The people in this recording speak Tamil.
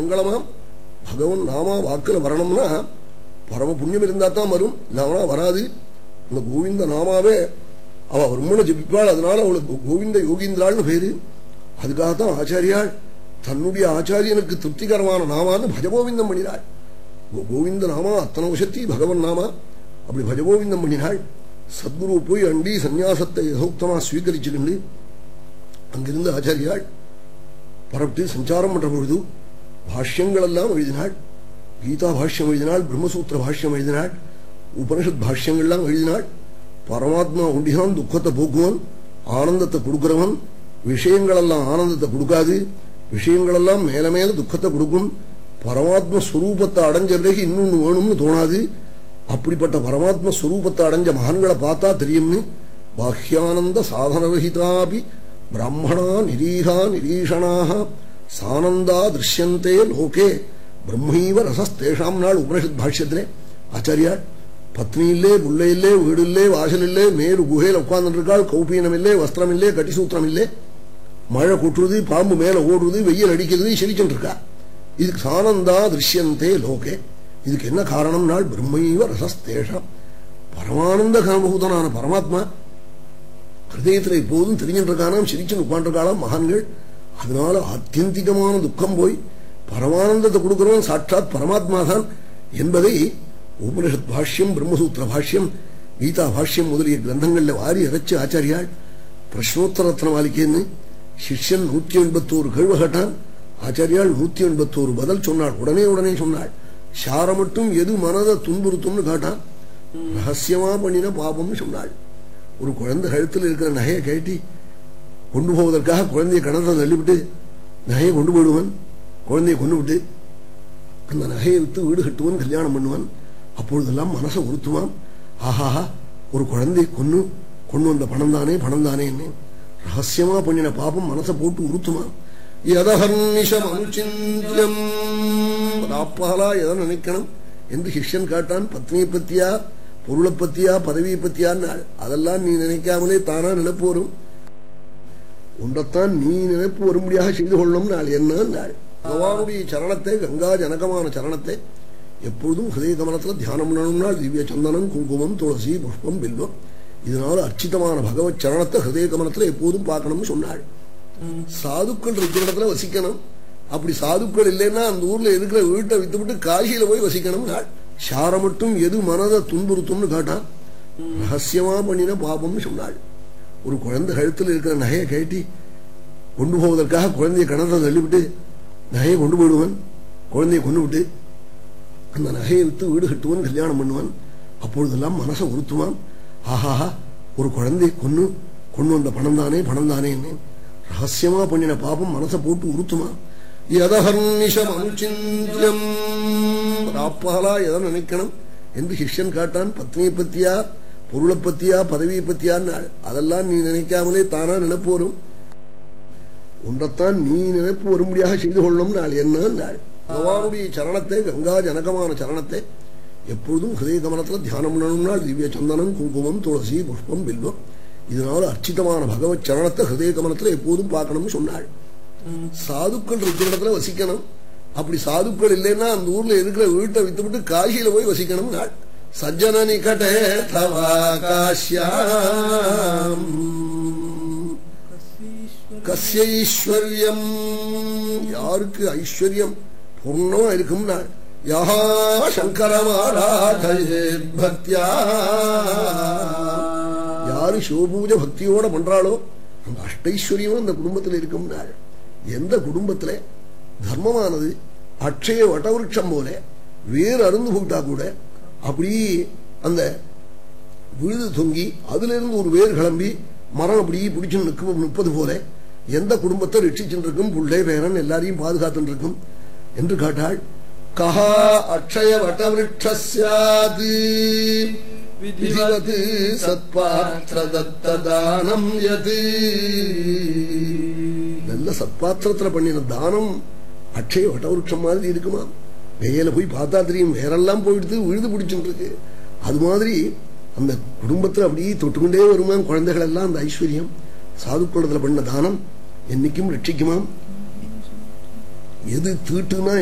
மங்களமாம் பகவன் நாமா வாக்குல வரணும்னா பரம புண்ணியம் இருந்தா தான் வரும் இல்லாமனா வராது இந்த கோவிந்த நாமாவே அவ பிரம்மனை ஜபிப்பாள் அதனால அவளுக்கு கோவிந்த யோகீந்திராள்னு பேரு அதுக்காகத்தான் ஆச்சாரியாள் தன்னுடைய ஆச்சாரியனுக்கு திருப்திகரமான நாமான்னு பஜகோவிந்தம் பண்ணினாள் கோ- கோவிந்த நாமா அத்தனை உசத்தி பகவன் நாமா அப்படி பஜகோவிந்தம் பண்ணினாள் சத்குரு போய் அண்டி சந்நியாசத்தை யதோக்தமா ஸ்வீகரிச்சுக்கிண்டு அங்கிருந்து ஆச்சாரியாள் பரப்பிட்டு சஞ்சாரம் பண்ற பொழுது பாஷ்யங்கள் எல்லாம் எழுதினாள் கீதா பாஷ்யம் எழுதினாள் பிரம்மசூத்திர பாஷ்யம் எழுதினாள் உபனிஷத் பாஷ்யங்கள்லாம் எழுதினாள் பரமாத்மா ஒண்டிதான் துக்கத்தை போக்குவன் ஆனந்தத்தை கொடுக்கிறவன் விஷயங்களெல்லாம் ஆனந்தத்தை கொடுக்காது விஷயங்களெல்லாம் மேல மேல துக்கத்தை கொடுக்கும் பரமாத்ம ஸ்வரூபத்தை அடைஞ்ச பிறகு இன்னொன்னு வேணும்னு தோணாது அப்படிப்பட்ட பரமாத்ம ஸ்வரூபத்தை அடைஞ்ச மகான்களை பார்த்தா தெரியும்னு பாஹ்யானந்த சாதனரகிதாபி பிராமணா நிரீகா நிரீஷணாக சானந்தா திருஷ்யந்தே லோகே பிரம்மைவ ரசஸ்தேஷாம் நாள் உபனிஷத் பாஷ்யத்திலே ஆச்சாரியாள் பத்னி இல்லே புள்ள இல்லே வீடு இல்லே வாசல் இல்லே மேரு குகையில் உட்கார்ந்து இருக்காள் கௌபீனம் இல்லே வஸ்திரம் இல்லே கட்டிசூத்திரம் இல்லே மழை கொட்டுறது பாம்பு மேல ஓடுறது வெயில் அடிக்கிறது சிரிச்சுட்டு இருக்கா இதுக்கு சானந்தா திருஷ்யந்தே லோகே இதுக்கு என்ன காரணம்னால் பிரம்மைவ ரசஸ்தேஷம் பரமானந்த காமபூதனான பரமாத்மா ஹிருதயத்துல எப்போதும் தெரிஞ்சுட்டு இருக்கானாம் சிரிச்சு உட்காந்துருக்காளாம் மகான்கள் அதனால ஆத்தியந்திகமான துக்கம் போய் பரமானந்தத்தை கொடுக்கிறவன் சாட்சாத் பரமாத்மா தான் என்பதை உபனிஷத் பாஷ்யம் பிரம்மசூத்திர பாஷ்யம் கீதா பாஷ்யம் முதலிய கிரந்தங்கள்ல வாரி இறைச்சு ஆச்சாரியாள் பிரஷ்னோத்தரத்ன மாளிகைன்னு சிஷ்யன் நூத்தி எண்பத்தோரு கேள்வி கேட்டான் ஆச்சாரியாள் நூத்தி எண்பத்தோரு பதில் சொன்னாள் உடனே உடனே சொன்னாள் சார மட்டும் எது மனதை துன்புறுத்தும்னு கேட்டான் ரகசியமா பண்ணின பாபம்னு சொன்னாள் ஒரு குழந்தை கழுத்தில் இருக்கிற நகையை கழட்டி கொண்டு போவதற்காக குழந்தையை கணத்தை தள்ளிவிட்டு நகையை கொண்டு போயிடுவன் குழந்தையை கொண்டு விட்டு அந்த நகையை வித்து வீடு கட்டுவன் கல்யாணம் பண்ணுவான் அப்பொழுதெல்லாம் மனசை உறுத்துவான் ஆஹாஹா ஒரு குழந்தையை கொன்னு கொண்டு வந்த பணம் தானே பணம் தானேன்னு ரகசியமா பண்ணின பாபம் மனசை போட்டு உறுத்துமான் யதஹர்னிஷம் அனுச்சிந்தியம் ராப்பாலா எதை நினைக்கணும் என்று சிஷ்யன் காட்டான் பத்னியை பத்தியா பொருளை பத்தியா பதவியை பத்தியான்னாள் அதெல்லாம் நீ நினைக்காமலே தானா நினைப்பு வரும் உண்டத்தான் நீ நினைப்பு வரும்படியாக செய்து கொள்ளும் நாள் என்ன நாள் பகவானுடைய சரணத்தை கங்கா ஜனகமான சரணத்தை எப்பொழுதும் ஹிருதய கமலத்துல தியானம் பண்ணணும்னால் திவ்ய சந்தனம் குங்குமம் துளசி புஷ்பம் பில்வம் இதனால அர்ச்சிதமான பகவத் சரணத்தை ஹிருதய கமலத்துல எப்போதும் பார்க்கணும்னு சொன்னாள் சாதுக்கள் இருக்கிற இடத்துல வசிக்கணும் அப்படி சாதுக்கள் இல்லைன்னா அந்த ஊர்ல இருக்கிற வீட்டை வித்துவிட்டு காசியில போய் வசிக்கணும் நாள் சார மட்டும் எது மனதை துன்புறுத்தும்னு கேட்டான் ரகசியமா பண்ணின பாபம்னு சொன்னாள் ஒரு குழந்தை கழுத்தில் இருக்கிற நகையை கட்டி கொண்டு போவதற்காக குழந்தைய கணத்தை தள்ளிவிட்டு நகையை கொண்டு போயிடுவன் குழந்தையை கொண்டு விட்டு அந்த நகையை வித்து வீடு கட்டுவன் கல்யாணம் பண்ணுவான் அப்பொழுதெல்லாம் மனசை உறுத்துவான் ஆஹாஹா ஒரு குழந்தையை கொன்னு கொண்டு வந்த பணம் தானே பணம் தானேன்னு ரகசியமா பண்ணின பாபம் மனசை போட்டு உறுத்துமா யதஹர்னிஷம் அனுச்சிந்தியம் ராப்பாலா எதை நினைக்கணும் என்று சிஷ்யன் காட்டான் பத்னியை பத்தியா பொருளை பத்தியா பதவியை பத்தியான்னாள் அதெல்லாம் நீ நினைக்காமலே தானா நினைப்பு வரும் உண்டத்தான் நீ நினைப்பு வரும்படியாக செய்து கொள்ளும் நாள் என்ன நாள் பகவானுடைய சரணத்தை கங்கா ஜனகமான சரணத்தை எப்பொழுதும் ஹிருதய கமலத்துல தியானம் பண்ணணும்னால் திவ்ய சந்தனம் குங்குமம் துளசி புஷ்பம் பில்வம் இதனால அர்ச்சிதமான பகவத் சரணத்தை ஹிருதய கமலத்துல எப்போதும் பார்க்கணும்னு சொன்னாள் சாதுக்கள் இருக்கிற இடத்துல வசிக்கணும் அப்படி சாதுக்கள் இல்லைன்னா அந்த ஊர்ல இருக்கிற வீட்டை வித்துவிட்டு காசியில போய் வசிக்கணும் நாள் சஜ்ஜன நிகட்டே தவா காஷ்யாம் கஸ்ய ஈஸ்வர்யம் யாருக்கு ஐஸ்வர்யம் பூர்ணமா இருக்கும் நாள் யா சங்கரமாராதயே பக்தியா யாரு சிவபூஜை பக்தியோட பண்றாளோ அந்த அஷ்டைஸ்வரியமும் அந்த குடும்பத்தில் இருக்கும் நாள் எந்த குடும்பத்துல தர்மமானது அக்ஷய வட்டவிருட்சம் போல வேறு அருந்து போட்டா கூட அப்படி அந்த விழுது தொங்கி அதுல இருந்து ஒரு வேர் கிளம்பி மரம் அப்படி பிடிச்சு நிற்கும் நிற்பது போல எந்த குடும்பத்தை ரட்சிச்சுட்டு இருக்கும் புள்ளை பேரன் எல்லாரையும் பாதுகாத்துட்டு இருக்கும் என்று காட்டாள் கஹா அக்ஷய வட்டவிருட்சாது விதிவத் சத்பாத்திர தத்ததானம் யது நல்ல சத்பாத்திரத்துல பண்ணின தானம் அக்ஷய வட்டவிருட்சம் மாதிரி இருக்குமா வெயில போய் பார்த்தா தெரியும் வேறெல்லாம் போயிடுது விழுது பிடிச்சுட்டு இருக்கு அது மாதிரி அந்த குடும்பத்துல அப்படியே தொட்டுக்கொண்டே வருமாம் குழந்தைகள் எல்லாம் அந்த ஐஸ்வர்யம் சாதுக்குளத்துல பண்ண தானம் என்னைக்கும் ரட்சிக்குமாம் எது தீட்டுனா